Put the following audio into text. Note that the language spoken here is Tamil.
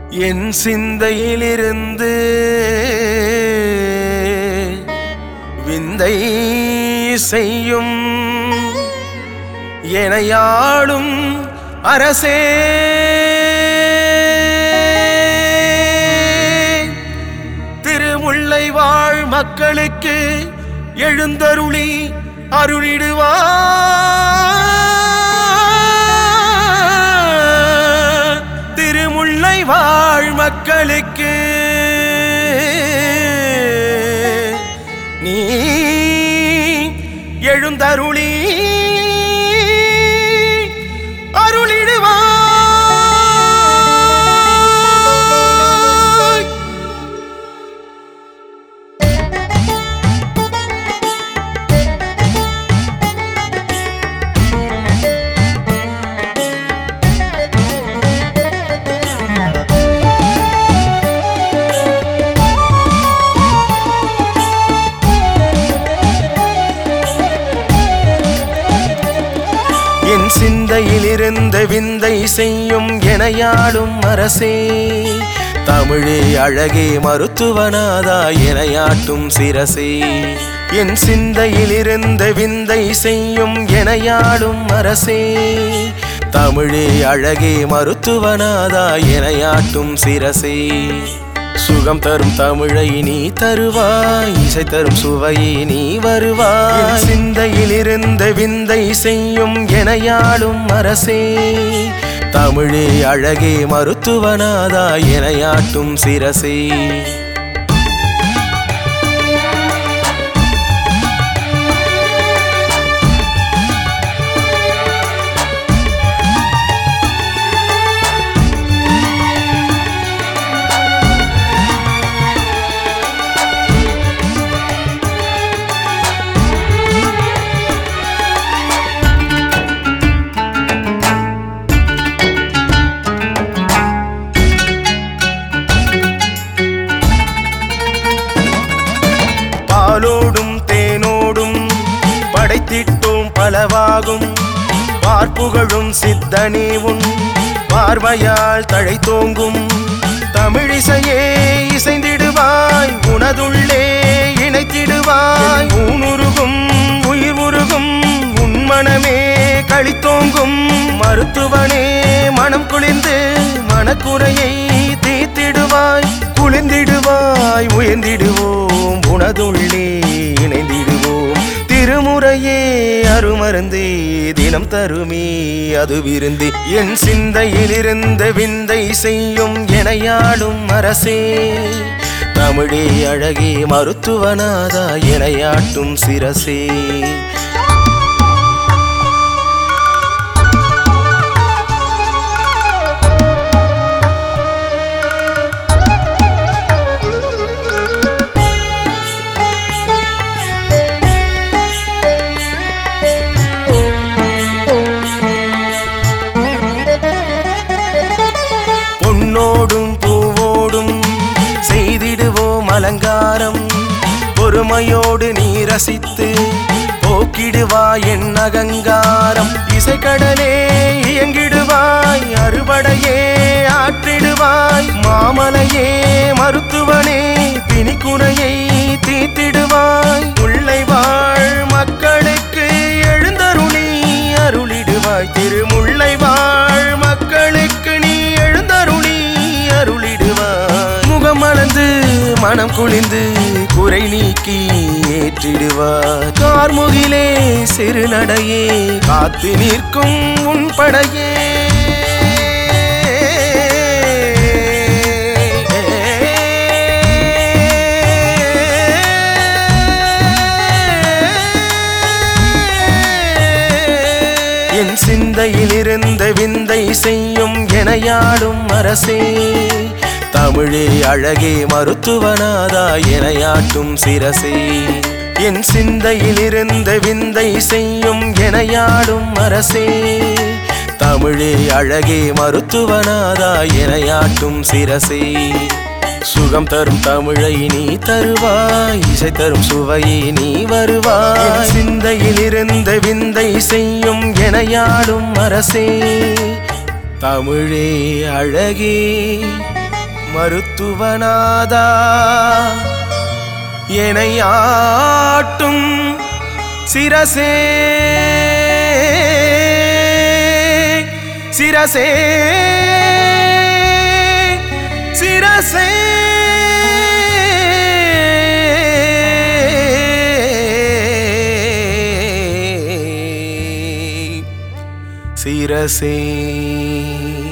என் சிந்தையிலிருந்து விந்தை செய்யும் எனையாளும் அரசே திருமுல்லை வாழ் மக்களுக்கு எழுந்தருளி அருளிடுவார் திருமுல்லை வாழ் மக்களுக்கு நீ எழுந்தருளி அருளிடுவாய் என் சிந்தையிலிருந்த விந்தை செய்யும் எனையாடும் அரசே தமிழே அழகே மருத்துவனாதா எனையாட்டும் சிரசே என் சிந்தையிலிருந்த விந்தை செய்யும் எனையாடும் அரசே தமிழே அழகே மருத்துவனாதா எனையாட்டும் சிரசே சுகம் தரும் தமிழை நீ தருவாய் இசை தரும் சுவையை நீ வருவாய் சிந்தையில் இருந்த விந்தை செய்யும் எனையாளும் அரசே தமிழே அழகே மருத்துவனாதா எனையாட்டும் சிரசே பாலோடும் தேனோடும் படைத்திட்டோம் பலவாகும் பார்ப்புகழும் சித்தனே உன் பார்வையால் தழைத்தோங்கும் தமிழிசையே இசைந்திடுவாய் உனதுள்ளே இணைத்திடுவாய் ஊனுருகும் உயிர் உருகும் உன் மனமே களித்தோங்கும் மருத்துவனே மனம் குளிர்ந்து மனக்குறையை தீர்த்திடுவாய் குளிர்ந்திடுவாய் உயர்ந்திடுவோம் உனதுள்ளே இணைந்திடுவோம் திருமுறையே அருமருந்தே தினம் தருமே அது விருந்து என் சிந்தையிலிருந்த விந்தை செய்யும் எனையாடும் அரசே தமிழே அழகே மருத்துவனாதா எனையாட்டும் சிரசே பொன்னோடும் பூவோடும் செய்திடுவோம் அலங்காரம் பொறுமையோடு நீ ரசித்து போக்கிடுவாய் என் அகங்காரம் இசைக்கடலே இயங்கிடுவாய் அறுபடையே ஆற்றிடுவாய் மாமலையே மருத்துவனே பிணிக்குறையை தீர்த்திடுவாய் முல்லை வாழ் மக்களுக்கு எழுந்தருளி அருளிடுவாய் திருமுல்லை வாழ் மக்களுக்கு நீ எழுந்தருளி அருளிடுவாய் முகம் மலர்ந்து மனம் குளிந்து குறை நீக்கி ஏற்றிடுவார் கார்முகிலே சிறு நடையே காத்து நிற்கும் உன் படையே என் சிந்தையில் இருந்த விந்தை செய்யும் எனையாடும் அரசே தமிழே அழகே மருத்துவனாதா எனையாட்டும் சிரசே என் சிந்தையில் இருந்த விந்தை செய்யும் எனையாடும் அரசே தமிழே அழகே மருத்துவனாதா எனையாட்டும் சிரசே சுகம் தரும் தமிழை நீ தருவாய் இசை தரும் சுவையை நீ வருவாய் என் சிந்தையில் இருந்த விந்தை செய்யும் எனையாடும் அரசே தமிழே அழகே மருத்துவநாதா எனையாட்டும் சிரசே சிரசே சிரசே சிரசே